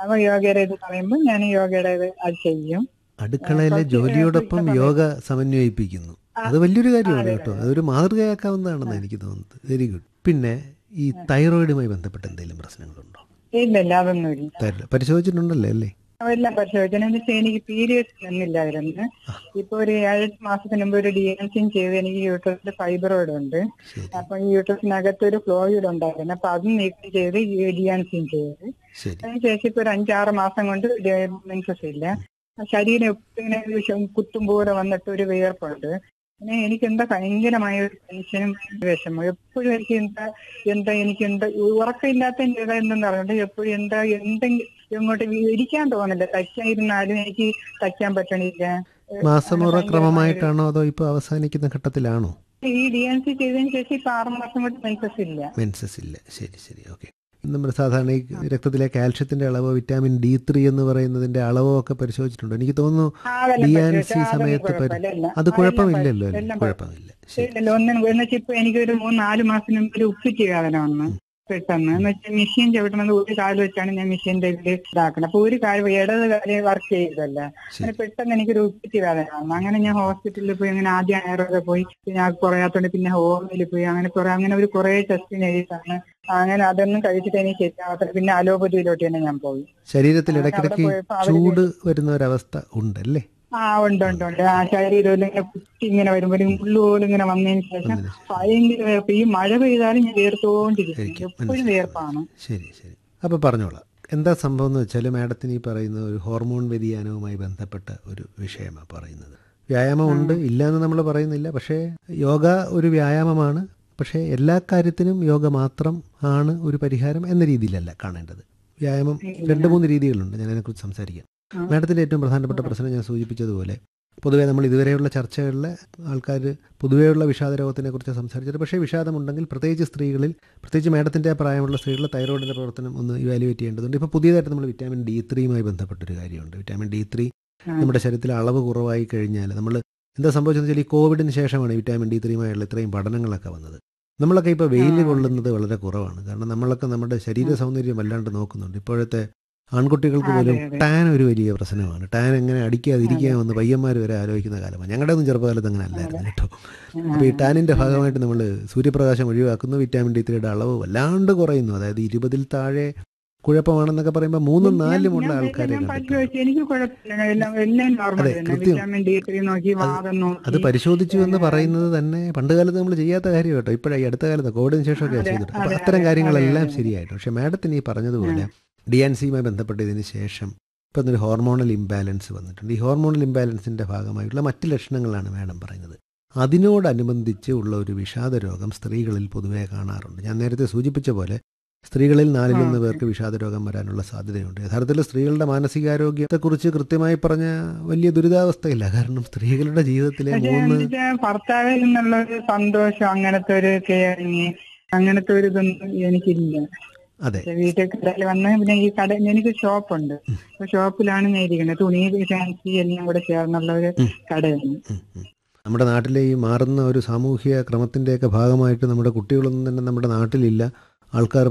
അപ്പൊ യോഗയുടെ ഇത് പറയുമ്പോൾ ഞാൻ യോഗയുടെ ഇത് അത് ചെയ്യും അടുക്കളയിലെ കുറച്ച് ജോലിയോടൊപ്പം ഇഷ്ടം യോഗ സമന്വയിപ്പിക്കുന്നു അത് വലിയൊരു കാര്യമാണ് കേട്ടോ അതൊരു മാതൃകയാക്കാവുന്നതാണെന്ന് എനിക്ക് തോന്നുന്നത് വെരി ഗുഡ് പിന്നെ ഈ തൈറോയിഡുമായി ബന്ധപ്പെട്ട് എന്തെങ്കിലും പ്രശ്നങ്ങളുണ്ടോ ഇല്ല ഇല്ല അതൊന്നുമില്ല തൈറോയ്ഡ് പരിശോധിച്ചിട്ടുണ്ടല്ലേ അല്ലേ എല്ലാം പരിശോധിച്ചു എന്ന് വെച്ചാൽ എനിക്ക് പീരിയഡ്സ് ഒന്നുമില്ലായിരുന്നു ഇപ്പൊ ഒരു ഏഴ് മാസത്തിന് മുമ്പ് ഒരു ഡി എൻ സിയും ചെയ്ത് എനിക്ക് യൂട്രസിൽ ഫൈബ്രോയിഡ് ഉണ്ട് ശരി അപ്പൊ ഈ യൂട്രസിനകത്ത് ഒരു ഫ്ലോയിഡ് ഉണ്ടായിരുന്നു അപ്പൊ അതും നീക്കം ചെയ്ത് ഈ ഡി എൻ സിയും ചെയ്ത് ശരി അതിനുശേഷം ഇപ്പൊ ഒരു അഞ്ചാറ് മാസം കൊണ്ട് മെൻസസ് ഇല്ല ശരീരം എപ്പോഴും ഇങ്ങനെ ഒരു ശ- കുത്തും പോലെ വന്നിട്ട് ഒരു വിയർപ്പുണ്ട് പിന്നെ എനിക്ക് എന്താ ഭയങ്കരമായ ഒരു ടെൻഷനും വിഷമം എപ്പോഴും എനിക്ക് എന്താ എന്താ എനിക്ക് എന്താ ഉറക്കമില്ലാത്ത എന്താ എന്തെന്ന് പറഞ്ഞിട്ട് എപ്പോഴും എന്താ എന്തെങ്കിലും ഇങ്ങോട്ട് വി- ഇരിക്കാൻ തോന്നില്ല തയ്ക്കാൻ ഇരുന്നാലും എനിക്ക് തയ്ക്കാൻ പറ്റണില്ല മാസമുറ ക്രമമായിട്ടാണോ അതോ ഇപ്പോൾ അവസാനിക്കുന്ന ഘട്ടത്തിലാണോ ഈ ഡി എൻ സി ചെയ്തതിന് ശേഷം ഇപ്പൊ ആറ് മാസം കൊണ്ട് മെൻസസ് ഇല്ല മെൻസസ് ഇല്ല ശരി ശരി ഓക്കെ നമ്മൾ സാധാരണ ഈ രക്തത്തിലെ കാൽഷ്യത്തിന്റെ അളവ് വിറ്റാമിൻ ഡി ത്രീ എന്ന് പറയുന്നതിന്റെ അളവോ ഒക്കെ പരിശോധിച്ചിട്ടുണ്ടോ എനിക്ക് തോന്നുന്നു ആ, അതെല്ലാം ഡി ആൻ പരിശോധിച്ചു. സി അതൊന്നും സമയത്ത് പരി- കുഴപ്പമില്ല. എല്ലാം- അത് ആ, കുഴപ്പമില്ലല്ലോ എല്ലാം അല്ലേ എല്ലാം കുഴപ്പമില്ല ശരി ഇല്ലല്ലോ ഒന്നും എന്ന് വെച്ചാൽ ഇപ്പൊ എനിക്കൊരു മൂന്ന് നാല് മാസത്തിന് മുമ്പ് ഒരു ഉപ്പിച്ച് വേദന വന്നു പെട്ടെന്ന് എന്ന് വെച്ചാൽ മെഷീൻ ചവിട്ടണത് ഒരു കാല് വെച്ചാണ് ഞാൻ മെഷീന്റെ ഇതിൽ ഇതാക്കുന്നത് അപ്പൊ ഒരു കാല് ഇടത് കാല് വർക്ക് ചെയ്തല്ല ശരി അങ്ങനെ പെട്ടെന്ന് എനിക്കൊരു ഉപ്പിച്ച് വേദന വന്നു അങ്ങനെ ഞാൻ ഹോസ്പിറ്റലിൽ പോയി അങ്ങനെ ആദ്യം ആയുർവേദ പോയി പിന്നെ അത് കുറയാത്തോണ്ട് പിന്നെ ഹോമിൽ പോയി അങ്ങനെ കുറെ അങ്ങനെ ഒരു കുറെ ടെസ്റ്റ് എഴുതിയിട്ടാണ് അങ്ങനെ അതൊന്നും കഴിച്ചിട്ട് എനിക്ക് ശരിയാവാത്ത പിന്നെ അലോപ്പതിയിലോട്ട് തന്നെ ഞാൻ പോയി ശരീരത്തിൽ അവിടെ ഇടയ്ക്കിടയ്ക്ക് പോയപ്പോ അവര് ചൂട് വരുന്ന ഒരവസ്ഥ ഉണ്ടല്ലേ ആ ഉണ്ട് ഉണ്ട് ഉണ്ട് ആ ശരീരം ഇങ്ങനെ കുത്തി ഇങ്ങനെ വരുമ്പോ ഒരു മുള്ളു പോലും ഇങ്ങനെ വന്നതിന് ശേഷം ഭയങ്കര വേർപ്പ് ഈ മഴ പെയ്താലും ഞാൻ വേർത്തോണ്ടിരിക്കും ശരിക്കും എപ്പോഴും മനസ്സിലായി. വേർപ്പാണ് ശരി ശരി അപ്പോൾ പറഞ്ഞോളാം എന്താ സംഭവം എന്ന് വെച്ചാൽ മാഡത്തിന് ഈ പറയുന്ന ഒരു ഹോർമോൺ വ്യതിയാനവുമായി ബന്ധപ്പെട്ട ഒരു വിഷയമാണ് പറയുന്നത് വ്യായാമം ഉണ്ട് ഇല്ല എന്ന് നമ്മൾ പറയുന്നില്ല പക്ഷേ യോഗ ഒരു വ്യായാമമാണ് പക്ഷേ എല്ലാ കാര്യത്തിനും യോഗ മാത്രം ആണ് ഒരു പരിഹാരം എന്ന രീതിയിലല്ല കാണേണ്ടത് വ്യായാമം രണ്ട് മൂന്ന് രീതികളുണ്ട് ഞാൻ അതിനെക്കുറിച്ച് സംസാരിക്കാം ആ. മാഡത്തിൻ്റെ ഏറ്റവും പ്രധാനപ്പെട്ട പ്രശ്നം ഞാൻ സൂചിപ്പിച്ചതുപോലെ പൊതുവേ നമ്മൾ ഇതുവരെയുള്ള ചർച്ചകളിൽ ആൾക്കാർ പൊതുവെയുള്ള വിഷാദ രോഗത്തിനെ കുറിച്ച് സംസാരിച്ചത് പക്ഷേ വിഷാദമുണ്ടെങ്കിൽ പ്രത്യേകിച്ച് സ്ത്രീകളിൽ പ്രത്യേകിച്ച് മാഡത്തിൻ്റെ പ്രായമുള്ള സ്ത്രീകളിൽ തൈറോയിഡിൻ്റെ പ്രവർത്തനം ഒന്ന് ഇവാലുവേറ്റ് ചെയ്യേണ്ടതുണ്ട് ഇപ്പോൾ പുതിയതായിട്ട് നമ്മൾ വിറ്റാമിൻ ഡി ത്രീയുമായി ബന്ധപ്പെട്ടൊരു കാര്യമുണ്ട് വിറ്റാമിൻ ഡി ത്രീ ആ. നമ്മുടെ ശരീരത്തിൽ അളവ് കുറവായി കഴിഞ്ഞാൽ നമ്മൾ എന്താ സംഭവിച്ചതെന്ന് വെച്ചാൽ ഈ കോവിഡിന് ശേഷമാണ് വിറ്റാമിൻ ഡി ത്രീയുമായുള്ള ഇത്രയും പഠനങ്ങളൊക്കെ വന്നത് നമ്മളൊക്കെ ഇപ്പോൾ വെയിൽ ആ. കൊള്ളുന്നത് വളരെ കുറവാണ് കാരണം നമ്മളൊക്കെ നമ്മുടെ ശരീര സൗന്ദര്യം വല്ലാണ്ട് നോക്കുന്നുണ്ട് ഇപ്പോഴത്തെ ആൺകുട്ടികൾക്ക് അതെ, പോലും അതെ. ടാൻ ഒരു വലിയ പ്രശ്നമാണ് ടാൻ എങ്ങനെ അടിക്കാതിരിക്കാമെന്ന് പയ്യന്മാർ വരെ ആലോചിക്കുന്ന കാലമാണ് ഞങ്ങളുടെ ഒന്നും ചെറുപ്പകാലത്ത് അങ്ങനെ അല്ലായിരുന്നു കേട്ടോ അപ്പോൾ ഈ ടാനിൻ്റെ ഭാഗമായിട്ട് നമ്മൾ സൂര്യപ്രകാശം ഒഴിവാക്കുന്നു വിറ്റാമിൻ ഡി ത്രീയുടെ അളവ് വല്ലാണ്ട് കുറയുന്നു അതായത് ഇരുപതിൽ താഴെ കുഴപ്പമാണെന്നൊക്കെ പറയുമ്പോൾ മൂന്നും നാലും ഉള്ള ഞാൻ- ആൾക്കാരെ ഞാൻ കണ്ടിട്ടുണ്ട് പരിശോധിച്ചു എനിക്ക് കുഴപ്പമില്ല എല്ലാം എല്ലാം നോർമൽ അതെ, തന്നെ കൃത്യം. വിറ്റാമിൻ ഡി ത്രീ നോക്കി വാദം നോക്കി അത് പരിശോധിച്ചു എന്ന് പറയുന്നത് തന്നെ പണ്ട് കാലത്ത് നമ്മൾ ചെയ്യാത്ത കാര്യം കേട്ടോ ഇപ്പോഴാണ് ഈ അടുത്ത കാലത്ത് കോവിഡിന് ശേഷമൊക്കെ അതെ, ചെയ്തിട്ട് അപ്പോൾ അതെ, അത്തരം അതെ, കാര്യങ്ങളെല്ലാം അതെ, അതെ. ശരിയായിട്ട് പക്ഷേ മാഡത്തിന് ഈ പറഞ്ഞതുപോലെ ഡി എൻ സിയുമായി ബന്ധപ്പെട്ടതിന് ശേഷം ഇപ്പം ഒരു ഹോർമോണൽ ഇംബാലൻസ് വന്നിട്ടുണ്ട് ഈ ഹോർമോണൽ ഇംബാലൻസിൻ്റെ ഭാഗമായിട്ടുള്ള മറ്റ് ലക്ഷണങ്ങളാണ് മാഡം പറയുന്നത് അതിനോടനുബന്ധിച്ച് ഉള്ള ഒരു വിഷാദ രോഗം സ്ത്രീകളിൽ പൊതുവേ കാണാറുണ്ട് ഞാൻ നേരത്തെ സൂചിപ്പിച്ച പോലെ സ്ത്രീകളിൽ നാലിലൊന്ന് ആ, പേർക്ക് വിഷാദ രോഗം വരാനുള്ള സാധ്യതയുണ്ട് യഥാർത്ഥത്തിൽ സ്ത്രീകളുടെ മാനസികാരോഗ്യത്തെക്കുറിച്ച് കൃത്യമായി പറഞ്ഞ വലിയ ദുരിതാവസ്ഥയില്ല കാരണം സ്ത്രീകളുടെ ജീവിതത്തിലെ പക്ഷേ മൂന്ന് എന്നുവെച്ചാ ഭർത്താവിൽ നിന്നുള്ള ഒരു സന്തോഷം അങ്ങനത്തെ ഒരു കെയറിങ് അങ്ങനത്തെ ഒരു ഇതൊന്നും എനിക്കില്ല അതെ പക്ഷേ വീട്ടിൽ കടയിൽ വന്ന് പിന്നെ ഈ കട എനിക്ക് ഷോപ്പുണ്ട് അപ്പൊ ഷോപ്പിലാണ് ഞാൻ ഇരിക്കുന്നത് തുണി ഫാൻസി എല്ലാം കൂടെ ചേർന്നുള്ള ഒരു കടയാണ് ഉം, ഉം. നമ്മുടെ നാട്ടിലെ ഈ മാറുന്ന ഒരു സാമൂഹിക ക്രമത്തിൻ്റെയൊക്കെ ഭാഗമായിട്ട് നമ്മുടെ കുട്ടികളൊന്നും തന്നെ നമ്മുടെ നാട്ടിലില്ല ആൾക്കാർ